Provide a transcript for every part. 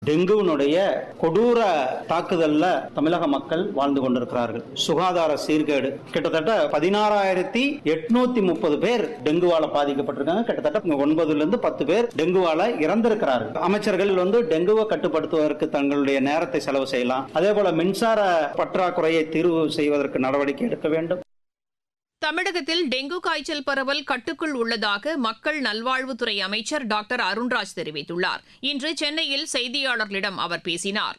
டெங்குவினுடைய கொடூர தாக்குதல்ல தமிழக மக்கள் வாழ்ந்து கொண்டிருக்கிறார்கள் சுகாதார சீர்கேடு கிட்டத்தட்ட பதினாறாயிரத்தி எட்நூத்தி முப்பது பேர் டெங்குவால பாதிக்கப்பட்டிருக்காங்க கிட்டத்தட்ட ஒன்பதுல இருந்து பத்து பேர் டெங்குவால இறந்திருக்கிறார்கள் அமைச்சர்கள் வந்து டெங்குவை கட்டுப்படுத்துவதற்கு தங்களுடைய நேரத்தை செலவு செய்யலாம் அதே போல மின்சார பற்றாக்குறையை தீர்வு செய்வதற்கு நடவடிக்கை எடுக்க வேண்டும் தமிழகத்தில் டெங்கு காய்ச்சல் பரவல் கட்டுக்குள் உள்ளதாக மக்கள் நல்வாழ்வுத்துறை அமைச்சர் டாக்டர் அருண்ராஜ் தெரிவித்துள்ளார் இன்று சென்னையில் செய்தியாளர்களிடம் அவர் பேசினார்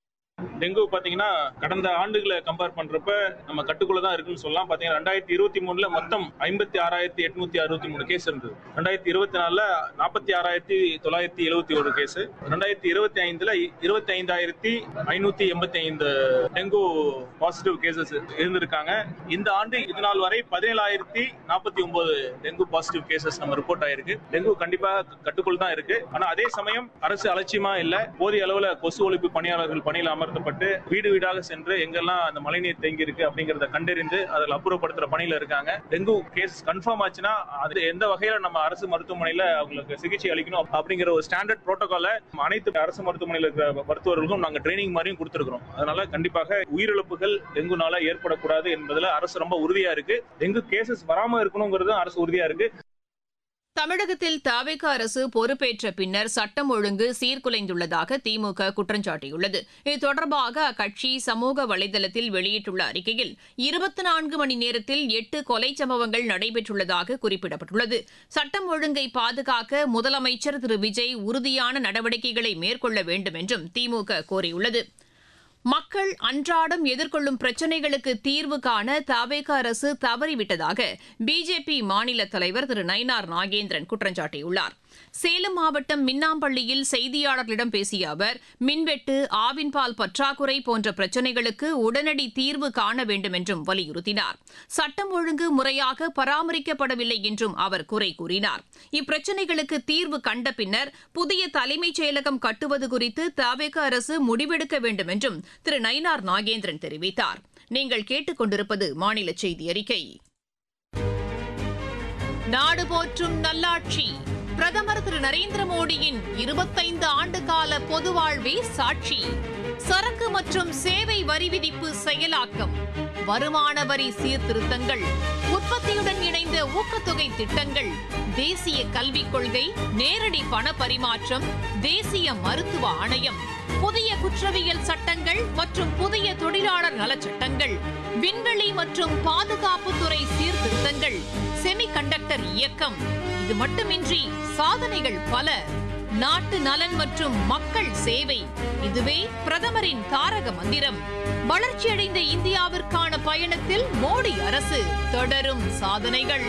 டெங்கு பாத்தீங்கன்னா கடந்த ஆண்டுகளை கம்பேர் பண்றப்ப நம்ம கட்டுக்குள்ள தான் இருக்குன்னு சொல்லலாம் பாத்தீங்கன்னா ரெண்டாயிரத்தி இருபத்தி மூணுல மொத்தம் ஐம்பத்தி ஆறாயிரத்தி எட்நூத்தி அறுபத்தி மூணு கேஸ் இருந்தது ரெண்டாயிரத்தி இருபத்தி நாலுல நாற்பத்தி ஆறாயிரத்தி தொள்ளாயிரத்தி எழுபத்தி ஒரு கேஸ் ரெண்டாயிரத்தி இருபத்தி ஐந்துல இருபத்தி ஐந்தாயிரத்தி ஐநூத்தி எண்பத்தி ஐந்து டெங்கு பாசிட்டிவ் கேசஸ் இருந்திருக்காங்க இந்த ஆண்டு இது நாள் வரை பதினேழாயிரத்தி நாற்பத்தி ஒன்பது டெங்கு பாசிட்டிவ் கேசஸ் நம்ம ரிப்போர்ட் ஆயிருக்கு டெங்கு கண்டிப்பா கட்டுக்குள் தான் இருக்கு ஆனா அதே சமயம் அரசு அலட்சியமா இல்ல போதிய அளவுல கொசு ஒழிப்பு பணியாளர்கள் பணியில் அமர்த்தப்பட்டு வீடு வீடாக சென்று எங்கெல்லாம் அந்த மழைநீர் தேங்கி இருக்கு அப்படிங்கறத கண்டறிந்து அதில் அப்புறப்படுத்துற பணியில இருக்காங்க டெங்கு கேஸ் கன்ஃபார்ம் ஆச்சுன்னா அது எந்த வகையில நம்ம அரசு மருத்துவமனையில அவங்களுக்கு சிகிச்சை அளிக்கணும் அப்படிங்கிற ஒரு ஸ்டாண்டர்ட் புரோட்டோகால அனைத்து அரசு மருத்துவமனையில் இருக்கிற மருத்துவர்களுக்கும் நாங்க ட்ரைனிங் மாதிரியும் கொடுத்துருக்கோம் அதனால கண்டிப்பாக உயிரிழப்புகள் டெங்குனால ஏற்படக்கூடாது என்பதுல அரசு ரொம்ப உறுதியா இருக்கு டெங்கு கேசஸ் வராம இருக்கணுங்கிறது அரசு உறுதியா இருக்கு தமிழகத்தில் தாவேக அரசு பொறுப்பேற்ற பின்னர் சட்டம் ஒழுங்கு சீர்குலைந்துள்ளதாக திமுக குற்றம் சாட்டியுள்ளது இது தொடர்பாக அக்கட்சி சமூக வலைதளத்தில் வெளியிட்டுள்ள அறிக்கையில் இருபத்தி நான்கு மணி நேரத்தில் எட்டு கொலை சம்பவங்கள் நடைபெற்றுள்ளதாக குறிப்பிடப்பட்டுள்ளது சட்டம் ஒழுங்கை பாதுகாக்க முதலமைச்சர் திரு விஜய் உறுதியான நடவடிக்கைகளை மேற்கொள்ள வேண்டும் என்றும் திமுக கோரியுள்ளது மக்கள் அன்றாடம் எதிர்கொள்ளும் பிரச்சினைகளுக்கு தீர்வு காண தவேக அரசு தவறிவிட்டதாக பிஜேபி மாநில தலைவர் திரு நயினார் நாகேந்திரன் குற்றம் சாட்டியுள்ளார் சேலம் மாவட்டம் மின்னாம்பள்ளியில் செய்தியாளர்களிடம் பேசிய அவர் மின்வெட்டு ஆவின் பால் பற்றாக்குறை போன்ற பிரச்சினைகளுக்கு உடனடி தீர்வு காண வேண்டும் என்றும் வலியுறுத்தினார் சட்டம் ஒழுங்கு முறையாக பராமரிக்கப்படவில்லை என்றும் அவர் குறை கூறினார் இப்பிரச்சினைகளுக்கு தீர்வு கண்ட பின்னர் புதிய தலைமைச் செயலகம் கட்டுவது குறித்து தவேக அரசு முடிவெடுக்க வேண்டும் என்றும் திரு நயினார் நாகேந்திரன் தெரிவித்தார் நீங்கள் கேட்டுக்கொண்டிருப்பது மாநில செய்தி அறிக்கை நாடு போற்றும் நல்லாட்சி பிரதமர் திரு நரேந்திர மோடியின் இருபத்தைந்து ஆண்டு கால பொது வாழ்வே சாட்சி சரக்கு மற்றும் சேவை வரி விதிப்பு செயலாக்கம் வருமான வரி சீர்திருத்தங்கள் உற்பத்தியுடன் இணைந்த ஊக்கத்தொகை திட்டங்கள் தேசிய கல்விக் கொள்கை நேரடி பண பரிமாற்றம் தேசிய மருத்துவ ஆணையம் புதிய குற்றவியல் சட்டங்கள் மற்றும் புதிய தொழிலாளர் நலச்சட்டங்கள் விண்வெளி மற்றும் பாதுகாப்புத்துறை சீர்திருத்தங்கள் செமிகண்டக்டர் இயக்கம் இது மட்டுமின்றி சாதனைகள் பல நாட்டு நலன் மற்றும் மக்கள் சேவை இதுவே பிரதமரின் தாரக மந்திரம் வளர்ச்சியடைந்த இந்தியாவிற்கான பயணத்தில் மோடி அரசு தொடரும் சாதனைகள்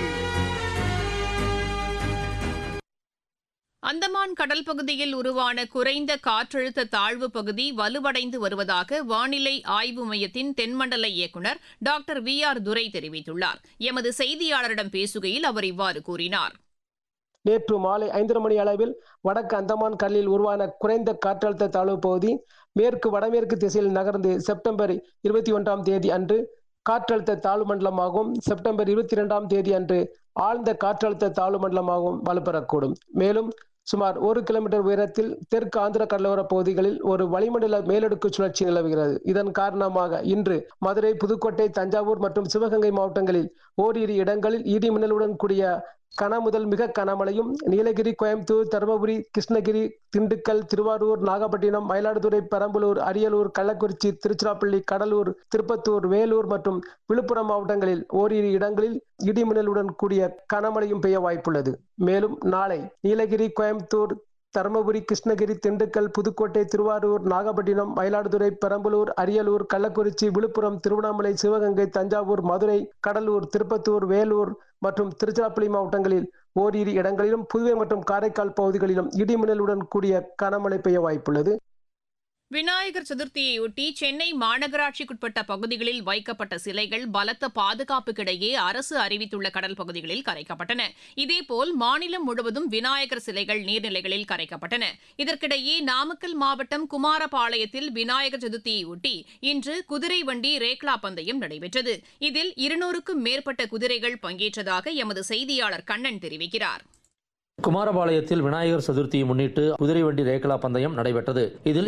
அந்தமான் கடல் பகுதியில் உருவான குறைந்த காற்றழுத்த தாழ்வு பகுதி வலுவடைந்து வருவதாக வானிலை ஆய்வு மையத்தின் தென்மண்டல இயக்குநர் டாக்டர் வி ஆர் துரை தெரிவித்துள்ளார் எமது செய்தியாளரிடம் பேசுகையில் அவர் இவ்வாறு கூறினார் நேற்று மாலை ஐந்தரை மணி அளவில் வடக்கு அந்தமான் கடலில் உருவான குறைந்த காற்றழுத்த தாழ்வு பகுதி மேற்கு வடமேற்கு திசையில் நகர்ந்து செப்டம்பர் இருபத்தி ஒன்றாம் தேதி அன்று காற்றழுத்த தாழ்வு மண்டலமாகவும் செப்டம்பர் இருபத்தி இரண்டாம் தேதி அன்று ஆழ்ந்த காற்றழுத்த தாழ்வு மண்டலமாகவும் வலுப்பெறக்கூடும் மேலும் சுமார் ஒரு கிலோமீட்டர் உயரத்தில் தெற்கு ஆந்திர கடலோர பகுதிகளில் ஒரு வளிமண்டல மேலடுக்கு சுழற்சி நிலவுகிறது இதன் காரணமாக இன்று மதுரை புதுக்கோட்டை தஞ்சாவூர் மற்றும் சிவகங்கை மாவட்டங்களில் ஓரிரு இடங்களில் இடி மின்னலுடன் கூடிய கன முதல் மிக கனமழையும் நீலகிரி கோயம்புத்தூர் தருமபுரி கிருஷ்ணகிரி திண்டுக்கல் திருவாரூர் நாகப்பட்டினம் மயிலாடுதுறை பெரம்பலூர் அரியலூர் கள்ளக்குறிச்சி திருச்சிராப்பள்ளி கடலூர் திருப்பத்தூர் வேலூர் மற்றும் விழுப்புரம் மாவட்டங்களில் ஓரிரு இடங்களில் இடிமின்னலுடன் கூடிய கனமழையும் பெய்ய வாய்ப்புள்ளது மேலும் நாளை நீலகிரி கோயம்புத்தூர் தருமபுரி கிருஷ்ணகிரி திண்டுக்கல் புதுக்கோட்டை திருவாரூர் நாகப்பட்டினம் மயிலாடுதுறை பெரம்பலூர் அரியலூர் கள்ளக்குறிச்சி விழுப்புரம் திருவண்ணாமலை சிவகங்கை தஞ்சாவூர் மதுரை கடலூர் திருப்பத்தூர் வேலூர் மற்றும் திருச்சிராப்பள்ளி மாவட்டங்களில் ஓரிரு இடங்களிலும் புதுவை மற்றும் காரைக்கால் பகுதிகளிலும் இடிமின்னலுடன் கூடிய கனமழை பெய்ய வாய்ப்புள்ளது விநாயகர் சதுர்த்தியையொட்டி சென்னை மாநகராட்சிக்குட்பட்ட பகுதிகளில் வைக்கப்பட்ட சிலைகள் பலத்த பாதுகாப்புக்கிடையே அரசு அறிவித்துள்ள கடல் பகுதிகளில் கரைக்கப்பட்டன இதேபோல் மாநிலம் முழுவதும் விநாயகர் சிலைகள் நீர்நிலைகளில் கரைக்கப்பட்டன இதற்கிடையே நாமக்கல் மாவட்டம் குமாரபாளையத்தில் விநாயகர் சதுர்த்தியையொட்டி இன்று குதிரை வண்டி ரேக்லா பந்தயம் நடைபெற்றது இதில் இருநூறுக்கும் மேற்பட்ட குதிரைகள் பங்கேற்றதாக எமது செய்தியாளர் கண்ணன் தெரிவிக்கிறார் குமாரபாளையத்தில் விநாயகர் சதுர்த்தியை முன்னிட்டு குதிரை வண்டி ரேகலா பந்தயம் நடைபெற்றது இதில்